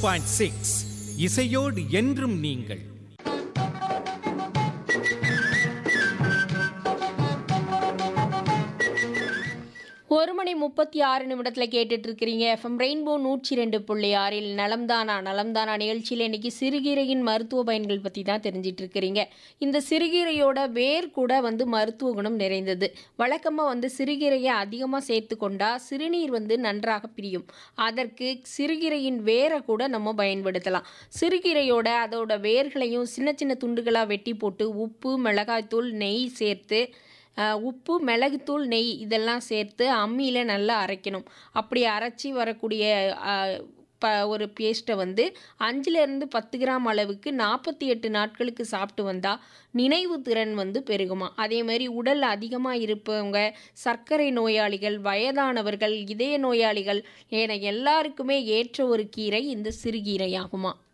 point six இசையோடு என்றும் நீங்கள் ஒரு மணி முப்பத்தி ஆறு நிமிடத்தில் கேட்டுட்டு இருக்கிறீங்க எஃப்எம் ரெயின்போ நூற்றி ரெண்டு புள்ளி ஆறில் நலம்தானா நலம்தானா நிகழ்ச்சியில் இன்னைக்கு சிறுகீரையின் மருத்துவ பயன்கள் பற்றி தான் தெரிஞ்சிட்டு இருக்கிறீங்க இந்த சிறுகீரையோட வேர் கூட வந்து மருத்துவ குணம் நிறைந்தது வழக்கமாக வந்து சிறுகீரையை அதிகமாக சேர்த்து கொண்டா சிறுநீர் வந்து நன்றாக பிரியும் அதற்கு சிறுகீரையின் வேரை கூட நம்ம பயன்படுத்தலாம் சிறுகீரையோட அதோட வேர்களையும் சின்ன சின்ன துண்டுகளாக வெட்டி போட்டு உப்பு மிளகாய்த்தூள் நெய் சேர்த்து அஹ், உப்பு மிளகுத்தூள் நெய் இதெல்லாம் சேர்த்து அம்மியில் நல்லா அரைக்கணும் அப்படி அரைச்சி வரக்கூடிய அஹ், ப ஒரு பேஸ்ட்டை வந்து அஞ்சுலேருந்து பத்து கிராம் அளவுக்கு நாற்பத்தி எட்டு நாட்களுக்கு சாப்பிட்டு வந்தால் நினைவு திறன் வந்து பெருகுமா அதே மாதிரி உடல் அதிகமாக இருப்பவங்க சர்க்கரை நோயாளிகள் வயதானவர்கள் இதய நோயாளிகள் என எல்லாருக்குமே ஏற்ற ஒரு கீரை இந்த சிறுகீரை ஆகுமா